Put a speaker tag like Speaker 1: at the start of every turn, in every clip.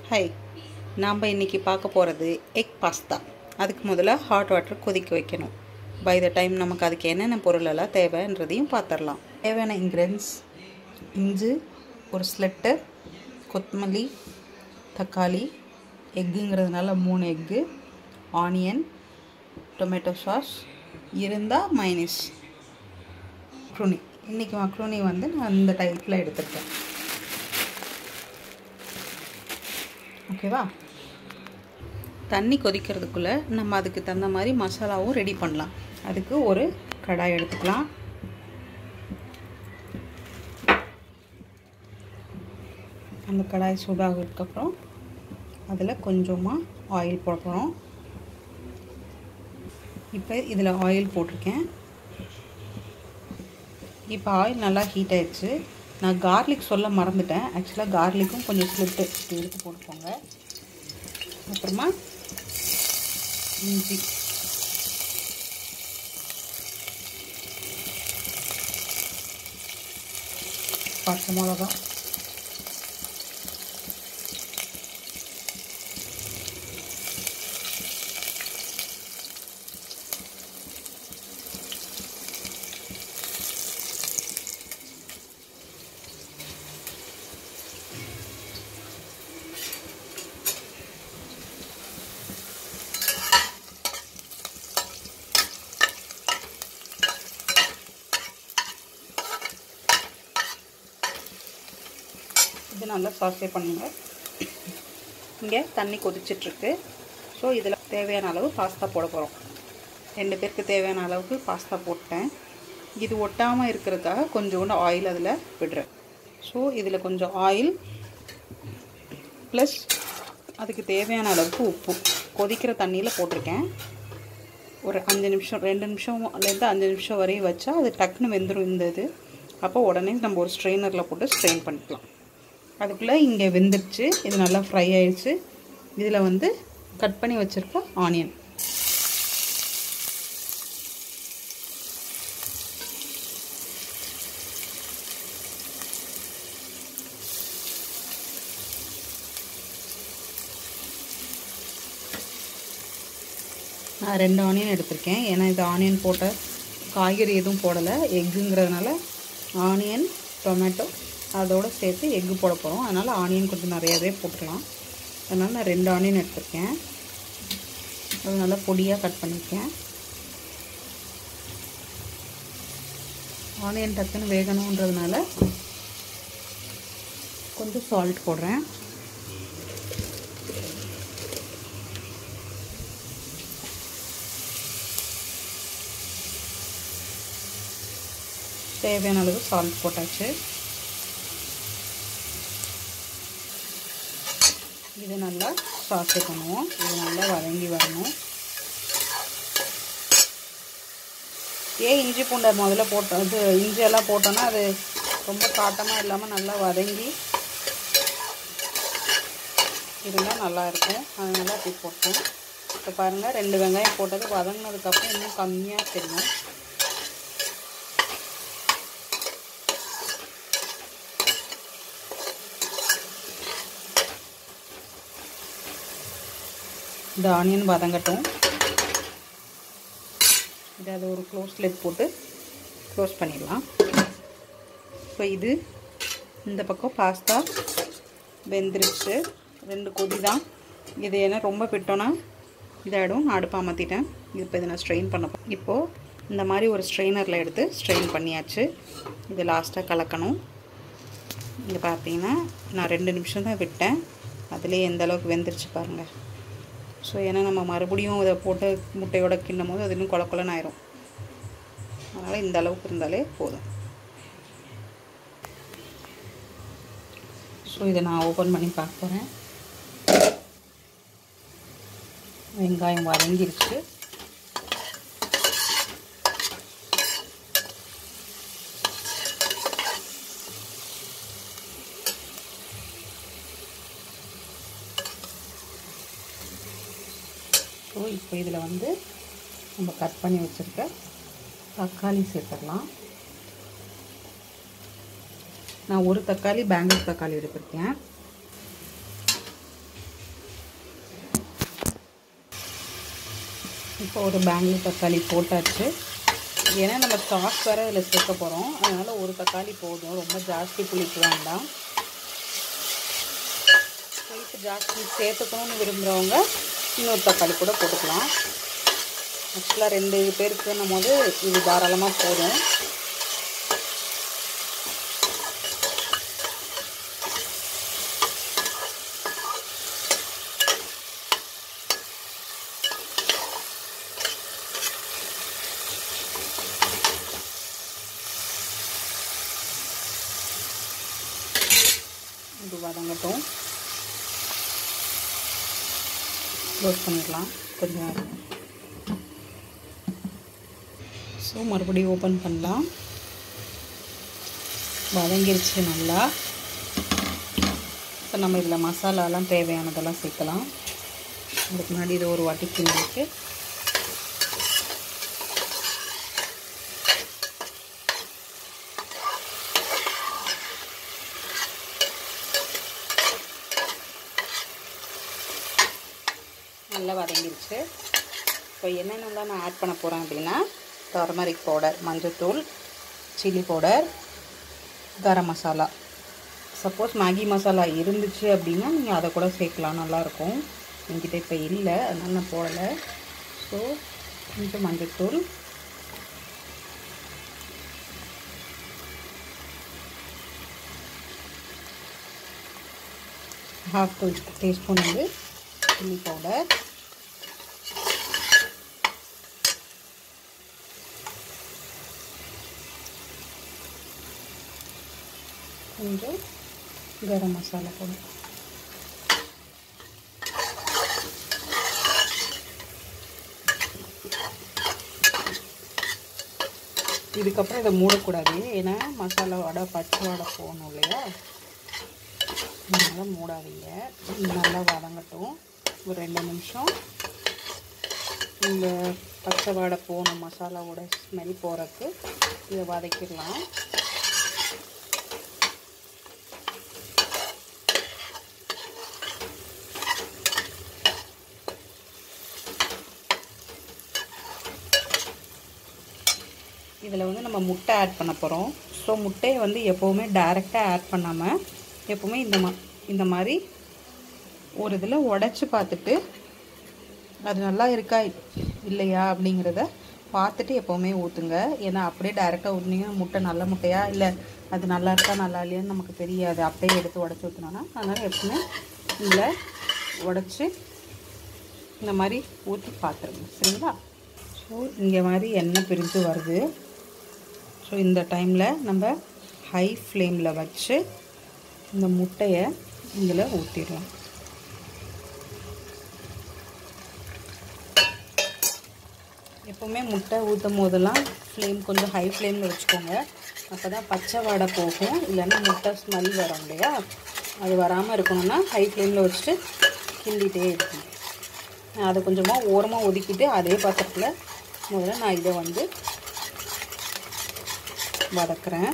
Speaker 1: hi நாம் இன்றைக்கி பார்க்க போகிறது எக் பாஸ்தா அதுக்கு முதல்ல ஹாட் வாட்டர் கொதிக்க வைக்கணும் பை த டைம் நமக்கு அதுக்கு என்னென்ன பொருளெல்லாம் தேவைன்றதையும் பார்த்துடலாம் தேவையான இன்க்ரீடியன்ஸ் இஞ்சி ஒரு ஸ்லெட்டர் கொத்தமல்லி தக்காளி எக்குங்கிறதுனால மூணு எக்கு ஆனியன் டொமேட்டோ சாஸ் இருந்தால் மைனஸ் மக்ரூனி இன்றைக்கி மக்ரூனி வந்து நான் இந்த டைப்பில் எடுத்திருக்கேன் ஓகேவா தண்ணி கொதிக்கிறதுக்குள்ளே நம்ம அதுக்கு தகுந்த மாதிரி மசாலாவும் ரெடி பண்ணலாம் அதுக்கு ஒரு கடாய் எடுத்துக்கலாம் அந்த கடாய் சூடாகிறதுக்கப்புறம் அதில் கொஞ்சமாக ஆயில் போட போகிறோம் இப்போ இதில் ஆயில் போட்டிருக்கேன் இப்போ ஆயில் நல்லா ஹீட் ஆயிடுச்சு நான் கார்லிக் சொல்ல மறந்துட்டேன் ஆக்சுவலாக கார்லிக்கும் கொஞ்சம் ஸ்லிட்டு எடுத்து போட்டுக்கோங்க அப்புறமா இஞ்சி பச்சை மிளகா இது நல்லா சாசே பண்ணுங்க இங்கே தண்ணி கொதிச்சிட்ருக்கு ஸோ இதில் தேவையான அளவு பாஸ்தா போட போகிறோம் ரெண்டு பேருக்கு தேவையான அளவுக்கு பாஸ்தா போட்டேன் இது ஒட்டாமல் இருக்கிறதுக்காக கொஞ்சோண்டு ஆயில் அதில் விடுறேன் ஸோ இதில் கொஞ்சம் ஆயில் ப்ளஸ் அதுக்கு தேவையான அளவுக்கு உப்பு கொதிக்கிற தண்ணியில் போட்டிருக்கேன் ஒரு அஞ்சு நிமிஷம் ரெண்டு நிமிஷம்லேருந்து அஞ்சு நிமிஷம் வரையும் வச்சா அது டக்குன்னு வெந்துடும் இந்த இது அப்போ உடனே நம்ம ஒரு ஸ்ட்ரெயினரில் போட்டு ஸ்ட்ரெயின் பண்ணிக்கலாம் அதுக்குள்ளே இங்கே வெந்துருச்சு இது நல்லா ஃப்ரை ஆயிடுச்சு இதில் வந்து கட் பண்ணி வச்சுருக்க ஆனியன் நான் ரெண்டு ஆனியன் எடுத்திருக்கேன் ஏன்னா இது ஆனியன் போட்ட காய்கறி எதுவும் போடலை எக்குங்கிறதுனால ஆனியன் டொமேட்டோ அதோடு சேர்த்து எக்கு போட போகிறோம் அதனால் ஆனியன் கொஞ்சம் நிறையாவே போட்டுக்கலாம் அதனால் நான் ரெண்டு ஆனியன் எடுத்திருக்கேன் அது நல்லா பொடியாக கட் பண்ணியிருக்கேன் ஆனியன் டக்குன்னு வேகணுன்றதுனால கொஞ்சம் சால்ட் போடுறேன் தேவையான அளவு சால்ட் போட்டாச்சு இது நல்லா சாசு பண்ணுவோம் இது நல்லா வதங்கி வரணும் ஏன் இஞ்சி பூண்டை முதல்ல போட்டோம் இது இஞ்சியெல்லாம் போட்டோன்னா அது ரொம்ப காட்டமாக இல்லாமல் நல்லா வதங்கி இருந்தால் நல்லாயிருக்கும் அதனால அப்படி போட்டேன் இப்போ பாருங்கள் ரெண்டு வெங்காயம் போட்டது வதங்கினதுக்கப்புறம் இன்னும் கம்மியாக தெரியும் இந்த ஆனியன் வதங்கட்டும் இதை அதை ஒரு க்ளோஸ் லிட் போட்டு க்ளோஸ் பண்ணிடலாம் இப்போ இது இந்த பக்கம் பாஸ்தா வெந்துருச்சு ரெண்டு கொதி தான் இது ஏன்னா ரொம்ப விட்டோன்னா இதாகிடும் நான் அடுப்பை அமர்த்திட்டேன் இப்போ இதை நான் ஸ்ட்ரெயின் பண்ண இப்போது இந்த மாதிரி ஒரு ஸ்ட்ரெயினரில் எடுத்து ஸ்ட்ரெயின் பண்ணியாச்சு இது லாஸ்ட்டாக கலக்கணும் இங்கே பார்த்தீங்கன்னா நான் ரெண்டு நிமிஷம் தான் விட்டேன் அதுலேயே எந்த அளவுக்கு வெந்துருச்சு பாருங்கள் ஸோ ஏன்னா நம்ம மறுபடியும் இதை போட்டு முட்டையோட கிண்டும் போது அது இன்னும் கொல கொலன்னு ஆயிரும் அதனால் இந்த அளவுக்கு இருந்தாலே போதும் ஸோ இதை நான் ஓப்பன் பண்ணி பார்க்க போகிறேன் வெங்காயம் வதங்கிருச்சு ஸோ இப்போ இதில் வந்து நம்ம கட் பண்ணி வச்சுருக்க தக்காளி சேர்த்துடலாம் நான் ஒரு தக்காளி பெங்களூர் தக்காளி எடுத்திருக்கேன் இப்போ ஒரு பெங்களூர் தக்காளி போட்டாச்சு ஏன்னா நம்ம சாஸ் வேறு இதில் சேர்க்க போகிறோம் அதனால் ஒரு தக்காளி போதும் ரொம்ப ஜாஸ்தி புளிப்பு வேண்டாம் புளிப்பு ஜாஸ்தி சேர்த்துக்கணும்னு விரும்புகிறவங்க இன்னொரு தக்காளி கூட போட்டுக்கலாம் ஆக்சுவலாக ரெண்டு பேருக்குன்னும் போது இது தாராளமாக போதும் இது வதங்கட்டும் க்ளோஸ் பண்ணிடலாம் கொஞ்ச நேரம் ஸோ மறுபடியும் ஓப்பன் பண்ணலாம் வதங்கிருச்சு நல்லா இப்போ நம்ம இதில் மசாலாலாம் தேவையானதெல்லாம் சேர்க்கலாம் அதுக்கு முன்னாடி இது ஒரு வாட்டி கிண்டிட்டு நல்லா வதங்கிருச்சு இப்போ என்னென்னலாம் நான் ஆட் பண்ண போகிறேன் அப்படின்னா டர்மரிக் பவுடர் மஞ்சள்தூள் chilli powder garam masala suppose Maggi masala இருந்துச்சு அப்படின்னா நீங்கள் அதை கூட சேர்க்கலாம் நல்லாயிருக்கும் என்கிட்ட இப்போ இல்லை அதனால் நான் போடலை ஸோ கொஞ்சம் மஞ்சள்தூள் ஹாஃப் டீஸ்பூன் வந்து சில்லி பவுடர் கொஞ்சம் கரம் மசாலா பவுடர் இதுக்கப்புறம் இதை மூடக்கூடாது ஏன்னா மசாலா வடை பச்சை வடை போகணும் இல்லையா அதனால் மூடாதீங்க நல்லா வதங்கட்டும் ஒரு ரெண்டு நிமிஷம் இந்த பச்சை வாடை போகணும் மசாலாவோட ஸ்மெல் போகிறதுக்கு இதை வதக்கிடலாம் இதில் வந்து நம்ம முட்டை ஆட் பண்ண போகிறோம் ஸோ முட்டையை வந்து எப்போவுமே டைரெக்டாக ஆட் பண்ணாமல் எப்போவுமே இந்த மா இந்த மாதிரி ஒரு இதில் உடச்சி பார்த்துட்டு அது நல்லா இருக்கா இல்லையா அப்படிங்கிறத பார்த்துட்டு எப்போவுமே ஊற்றுங்க ஏன்னா அப்படியே டைரெக்டாக ஊற்றுனீங்கன்னா முட்டை நல்ல முட்டையா இல்லை அது நல்லா இருக்கா நல்லா இல்லையான்னு நமக்கு தெரியாது அப்படியே எடுத்து உடச்சி ஊற்றினோன்னா அதனால் எப்பவுமே இதில் உடச்சி இந்த மாதிரி ஊற்றி பார்த்துருங்க சரிங்களா ஸோ இங்கே மாதிரி எண்ணெய் பிரிஞ்சு வருது ஸோ இந்த டைமில் நம்ம ஹை ஃப்ளேமில் வச்சு இந்த முட்டையை இதில் ஊற்றிடலாம் எப்போவுமே முட்டை ஊற்றும் போதெல்லாம் ஃப்ளேம் கொஞ்சம் ஹை ஃப்ளேமில் வச்சுக்கோங்க அப்போ தான் பச்சை வாடை போகும் இல்லைன்னா முட்டை ஸ்மெல் வரும் இல்லையா அது வராமல் இருக்கணும்னா ஹை ஃப்ளேமில் வச்சுட்டு கிண்டிகிட்டே இருக்கணும் நான் அதை கொஞ்சமாக ஓரமாக ஒதுக்கிட்டு அதே பாத்திரத்தில் முதல்ல நான் இதை வந்து வதக்குறேன்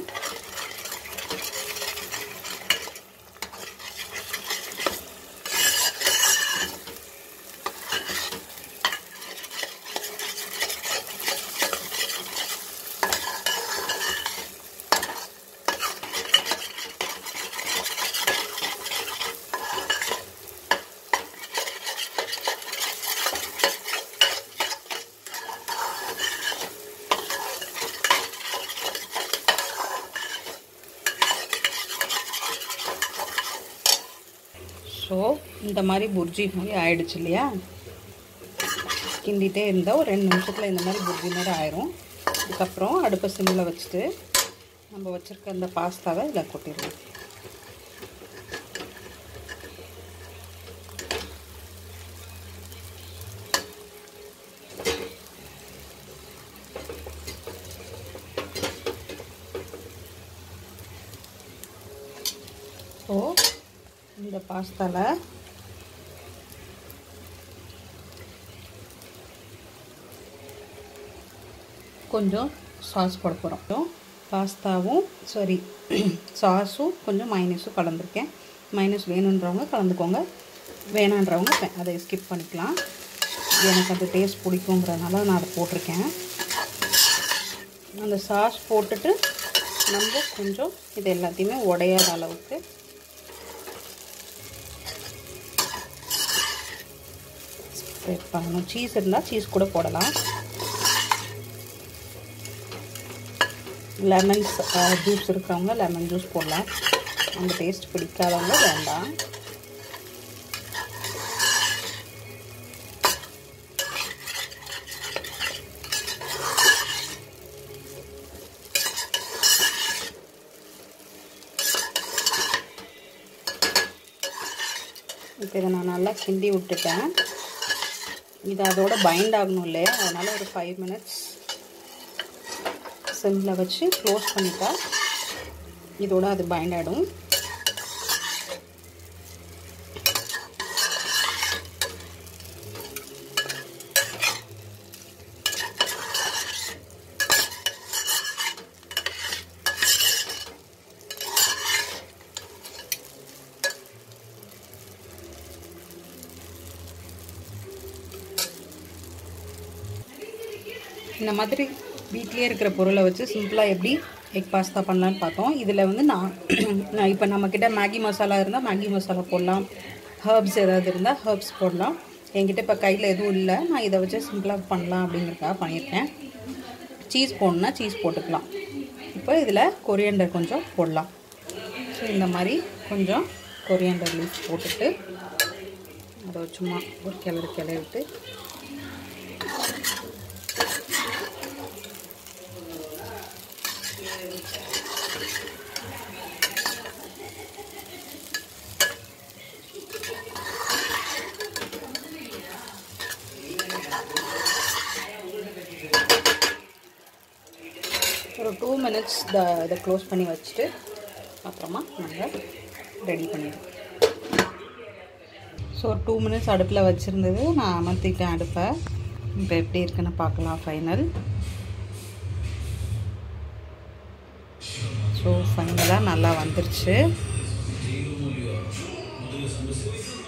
Speaker 1: ஸோ இந்த மாதிரி புர்ஜி மாதிரி ஆயிடுச்சு இல்லையா கிண்டிகிட்டே இருந்தால் ஒரு ரெண்டு நிமிஷத்தில் இந்த மாதிரி புர்ஜி மாதிரி ஆயிரும் அதுக்கப்புறம் அடுப்பை சிம்மில் வச்சுட்டு நம்ம வச்சுருக்க அந்த பாஸ்தாவை இதில் கொட்டிடலாம் ஸோ இந்த பாஸ்தாவில் கொஞ்சம் சாஸ் போட போகிறோம் பாஸ்தாவும் சாரி சாஸும் கொஞ்சம் மைனஸும் கலந்துருக்கேன் மைனஸ் வேணுன்றவங்க கலந்துக்கோங்க வேணான்றவங்க வே- அதை ஸ்கிப் பண்ணிக்கலாம் எனக்கு அந்த டேஸ்ட் பிடிக்குங்கிறதுனால நான் அதை போட்டிருக்கேன் அந்த சாஸ் போட்டுட்டு நம்ம கொஞ்சம் இது எல்லாத்தையுமே உடையாத அளவுக்கு ஸ்ப்ரெட் பண்ணணும் சீஸ் இருந்தால் சீஸ் கூட போடலாம் லெமன்ஸ் ஜூஸ் இருக்கிறவங்க லெமன் ஜூஸ் போடலாம் அந்த டேஸ்ட் பிடிக்காதவங்க வேண்டாம் இப்போ இதை நான் நல்லா கிண்டி விட்டுட்டேன் இது அதோட பைண்ட் ஆகணும் இல்லையா அதனால் ஒரு ஃபைவ் மினிட்ஸ் சிம்மில் வச்சு க்ளோஸ் பண்ணிட்டா இதோட அது பைண்ட் ஆகிடும் இந்த மாதிரி வீட்லேயே இருக்கிற பொருளை வச்சு சிம்பிளாக எப்படி எக் பாஸ்தா பண்ணலான்னு பார்த்தோம் இதில் வந்து நான் நான் இப்போ நம்மக்கிட்ட மேகி மசாலா இருந்தால் மேகி மசாலா போடலாம் ஹர்ப்ஸ் ஏதாவது இருந்தால் ஹர்ப்ஸ் போடலாம் என்கிட்ட இப்போ கையில் எதுவும் இல்லை நான் இதை வச்சு சிம்பிளாக பண்ணலாம் அப்படிங்கிறதுக்காக பண்ணியிருக்கேன் சீஸ் போடணுன்னா சீஸ் போட்டுக்கலாம் இப்போ இதில் கொரியண்டர் கொஞ்சம் போடலாம் ஸோ இந்த மாதிரி கொஞ்சம் கொரியண்டர் லீஃப் போட்டுட்டு அதை சும்மா ஒரு கிளறு கிளறிட்டு ஒரு டூ மினிட்ஸ் த இதை க்ளோஸ் பண்ணி வச்சுட்டு அப்புறமா நம்ம ரெடி பண்ணிடுவோம் ஸோ ஒரு டூ மினிட்ஸ் அடுப்பில் வச்சுருந்தது நான் அமர்த்திட்டேன் அடுப்பை இப்போ எப்படி இருக்குன்னு பார்க்கலாம் ஃபைனல் ஸோ ஃபைனலாக நல்லா வந்துருச்சு